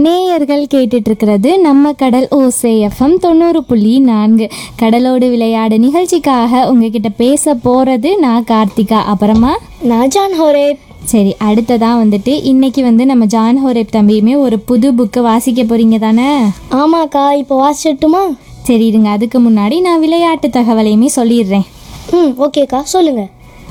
நேயர்கள் கேட்டுட்டு இருக்கிறது நம்ம கடல் ஓசை எஃப்எம் தொண்ணூறு புள்ளி நான்கு கடலோடு விளையாடு நிகழ்ச்சிக்காக உங்ககிட்ட பேச போறது நான் கார்த்திகா அப்புறமா நான் ஜான் ஹோரேப் சரி அடுத்ததான் வந்துட்டு இன்னைக்கு வந்து நம்ம ஜான் ஹோரேப் தம்பியுமே ஒரு புது புக்கு வாசிக்க போறீங்க தானே ஆமாக்கா இப்போ வாசிச்சட்டுமா சரி இருங்க அதுக்கு முன்னாடி நான் விளையாட்டு தகவலையுமே சொல்லிடுறேன் ம் ஓகேக்கா சொல்லுங்க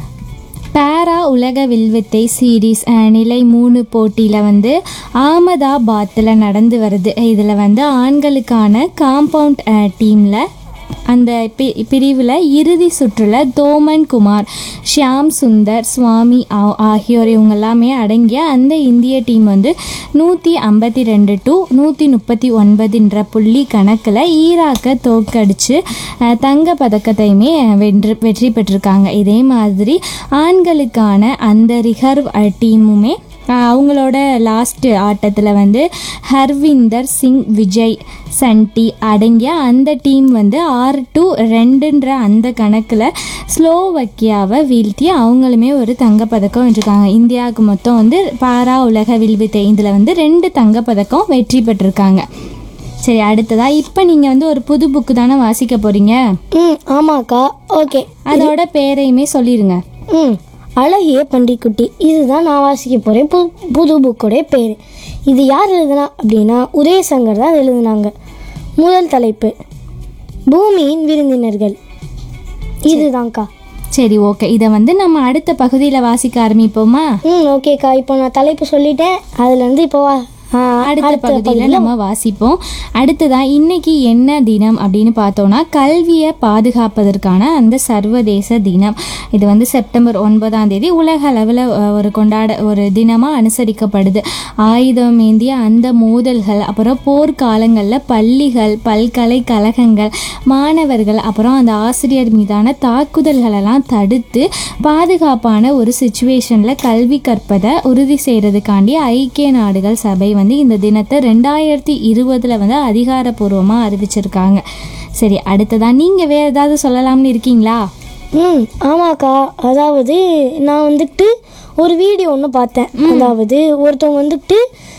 பேரா உலக வில்வித்தை சீரீஸ் அஹ், நிலை மூணு போட்டியில் வந்து ஆமதாபாத்தில் நடந்து வருது இதில் வந்து ஆண்களுக்கான காம்பவுண்ட் டீமில் அந்த பி பிரிவில் இறுதி சுற்றுல தோமன் குமார் ஷியாம் சுந்தர் சுவாமி ஆ- ஆகியோர் இவங்க எல்லாமே அடங்கிய அந்த இந்திய டீம் வந்து நூற்றி ஐம்பத்தி ரெண்டு டு நூற்றி முப்பத்தி ஒன்பதுன்ற புள்ளி கணக்கில் ஈராக்கை தோற்கடிச்சு அஹ், தங்க பதக்கத்தையுமே வென்று வெற்றி பெற்றிருக்காங்க இதே மாதிரி ஆண்களுக்கான அந்த ரிகர்வ் அஹ், டீமுமே அஹ், அவங்களோட லாஸ்ட் ஆட்டத்தில் வந்து ஹர்விந்தர் சிங் விஜய் சண்டி அடங்கிய அந்த டீம் வந்து ஆறு டு ரெண்டுன்ற அந்த கணக்கில் ஸ்லோவக்கியாவை வீழ்த்தி அவங்களுமே ஒரு தங்கப்பதக்கம் வென்றிருக்காங்க இந்தியாவுக்கு மொத்தம் வந்து பாரா உலக வில்வித்தை இதில் வந்து ரெண்டு தங்கப்பதக்கம் வெற்றி பெற்றிருக்காங்க சரி அடுத்ததா இப்போ நீங்கள் வந்து ஒரு புது புக்கு தானே வாசிக்க போகிறீங்க ம் ஆமாக்கா ஓகே அதோட பேரையுமே சொல்லிடுங்க ம் அழகிய பண்டிக்குட்டி இதுதான் நான் வாசிக்க போகிறேன் புது புது புக்கோடைய பேர் இது யார் எழுதுனா அப்படின்னா உதயசங்கர் தான் எழுதுனாங்க முதல் தலைப்பு பூமியின் விருந்தினர்கள் இதுதான்க்கா சரி ஓகே இதை வந்து நம்ம அடுத்த பகுதியில் வாசிக்க ஆரம்பிப்போமா ம் ஓகேக்கா இப்போ நான் தலைப்பு சொல்லிட்டேன் அதுலேருந்து இப்போ வா ஆ, அடுத்த பகுதியில் நம்ம வாசிப்போம் அடுத்ததான் இன்னைக்கு என்ன தினம் அப்படின்னு பார்த்தோம்னா கல்வியை பாதுகாப்பதற்கான அந்த சர்வதேச தினம் இது வந்து செப்டம்பர் ஒன்பதாம் தேதி உலக அளவில் ஒரு கொண்டாட ஒரு தினமாக அனுசரிக்கப்படுது ஆயுதம் ஏந்திய அந்த மோதல்கள் அப்புறம் போர்க்காலங்களில் பள்ளிகள் பல்கலைக்கழகங்கள் மாணவர்கள் அப்புறம் அந்த ஆசிரியர் மீதான தாக்குதல்களெல்லாம் தடுத்து பாதுகாப்பான ஒரு சுச்சுவேஷனில் கல்வி கற்பதை உறுதி செய்கிறதுக்காண்டி ஐக்கிய நாடுகள் சபை வந்து இந்த தினத்தை ரெண்டாயிரத்தி இருபதில் வந்து அதிகாரப்பூர்வமாக அறிவிச்சிருக்காங்க சரி அடுத்ததான் நீங்கள் வேறு ஏதாவது சொல்லலாம்னு இருக்கீங்களா ம் ஆமாக்கா அதாவது நான் வந்துட்டு ஒரு வீடியோ ஒன்று பார்த்தேன் அதாவது ஒருத்தவங்க வந்துட்டு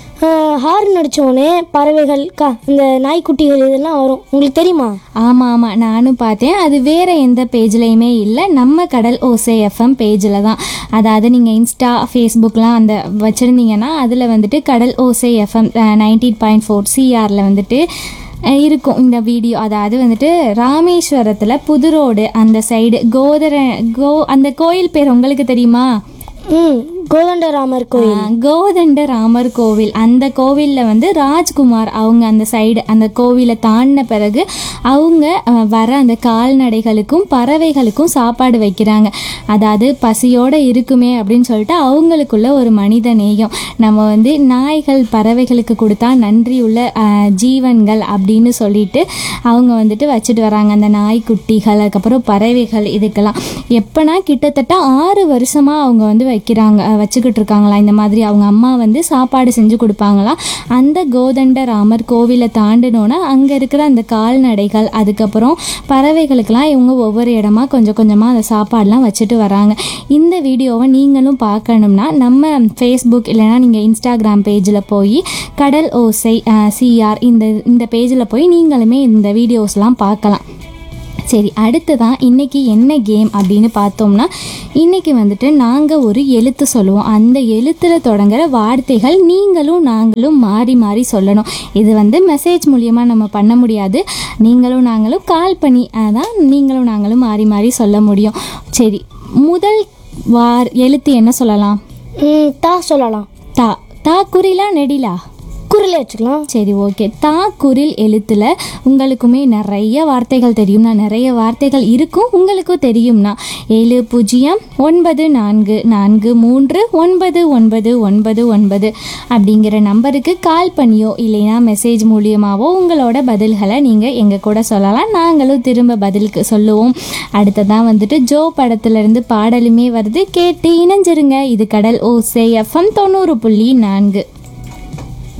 ஹார்ன் அடித்தோடனே பறவைகள் கா இந்த நாய்க்குட்டிகள் இதெல்லாம் வரும் உங்களுக்கு தெரியுமா ஆமாம் ஆமாம் நானும் பார்த்தேன் அது வேறு எந்த பேஜ்லேயுமே இல்லை நம்ம கடல் ஓசை எஃப்எம் பேஜில் தான் அதாவது நீங்கள் இன்ஸ்டா ஃபேஸ்புக்லாம் அந்த வச்சுருந்தீங்கன்னா அதில் வந்துட்டு Kadal Osai FM nineteen point four சிஆரில் வந்துட்டு அஹ், இருக்கும் இந்த வீடியோ அதாவது வந்துட்டு ராமேஸ்வரத்தில் புது ரோடு அந்த சைடு கோதர கோ அந்த கோயில் பேர் உங்களுக்கு தெரியுமா ம் கோதண்டராமர் கோயில் ஆ, கோதண்ட ராமர் கோவில் அந்த கோவிலில் வந்து ராஜ்குமார் அவங்க அந்த சைடு அந்த கோவிலை தாண்டின பிறகு அவங்க அ, வர அந்த கால்நடைகளுக்கும் பறவைகளுக்கும் சாப்பாடு வைக்கிறாங்க அதாவது பசியோடு இருக்குமே அப்படின்னு சொல்லிட்டு அவங்களுக்குள்ள ஒரு மனித நேயம் நம்ம வந்து நாய்கள் பறவைகளுக்கு கொடுத்தா நன்றியுள்ள அ, ஜீவன்கள் அப்படின்னு சொல்லிட்டு அவங்க வந்துட்டு வச்சுட்டு வராங்க அந்த நாய்க்குட்டிகள் அதுக்கப்புறம் பறவைகள் இதுக்கெல்லாம் எப்போனா கிட்டத்தட்ட ஆறு வருஷமாக அவங்க வந்து வைக்கிறாங்க அஹ் வச்சுக்கிட்டு இருக்காங்களா இந்த மாதிரி அவங்க அம்மா வந்து சாப்பாடு செஞ்சு கொடுப்பாங்களாம் அந்த கோதண்ட ராமர் கோவிலை தாண்டினோன்னா அங்கே இருக்கிற அந்த கால்நடைகள் அதுக்கப்புறம் பறவைகளுக்கெல்லாம் இவங்க ஒவ்வொரு இடமா கொஞ்சம் கொஞ்சமாக அந்த சாப்பாடெலாம் வச்சுட்டு வராங்க இந்த வீடியோவை நீங்களும் பார்க்கணும்னா நம்ம ஃபேஸ்புக் இல்லைன்னா நீங்கள் இன்ஸ்டாகிராம் பேஜில் போய் கடல் ஓசை சிஆர் இந்த இந்த பேஜில் போய் நீங்களுமே இந்த வீடியோஸ்லாம் பார்க்கலாம் சரி அடுத்ததான் இன்னைக்கு என்ன கேம் அப்படின்னு பார்த்தோம்னா இன்னைக்கு வந்துட்டு நாங்கள் ஒரு எழுத்து சொல்லுவோம் அந்த எழுத்தில் தொடங்குற வார்த்தைகள் நீங்களும் நாங்களும் மாறி மாறி சொல்லணும் இது வந்து மெசேஜ் மூலியமாக நம்ம பண்ண முடியாது நீங்களும் நாங்களும் கால் பண்ணி அதான் நீங்களும் நாங்களும் மாறி மாறி சொல்ல முடியும் சரி முதல் வார் எழுத்து என்ன சொல்லலாம் ம் தா சொல்லலாம் தா தா குறிலா நெடிலா குரலே வச்சுக்கலாம் சரி ஓகே தா குரில் எழுத்தில் உங்களுக்குமே நிறைய வார்த்தைகள் தெரியும்னா நிறைய வார்த்தைகள் இருக்கும் உங்களுக்கும் தெரியும்னா ஏழு பூஜ்ஜியம் ஒன்பது நான்கு நான்கு மூன்று ஒன்பது ஒன்பது ஒன்பது ஒன்பது அப்படிங்கிற நம்பருக்கு கால் பண்ணியோ இல்லைன்னா மெசேஜ் மூலியமாவோ உங்களோட பதில்களை நீங்கள் எங்கள் கூட சொல்லலாம் நாங்களும் திரும்ப பதிலுக்கு சொல்லுவோம் அடுத்ததான் வந்துட்டு ஜோ படத்துலேருந்து பாடலுமே வருது கேட்டு இணைஞ்சிருங்க இது கடல் ஓசை எஃப்எம் தொண்ணூறு புள்ளி நான்கு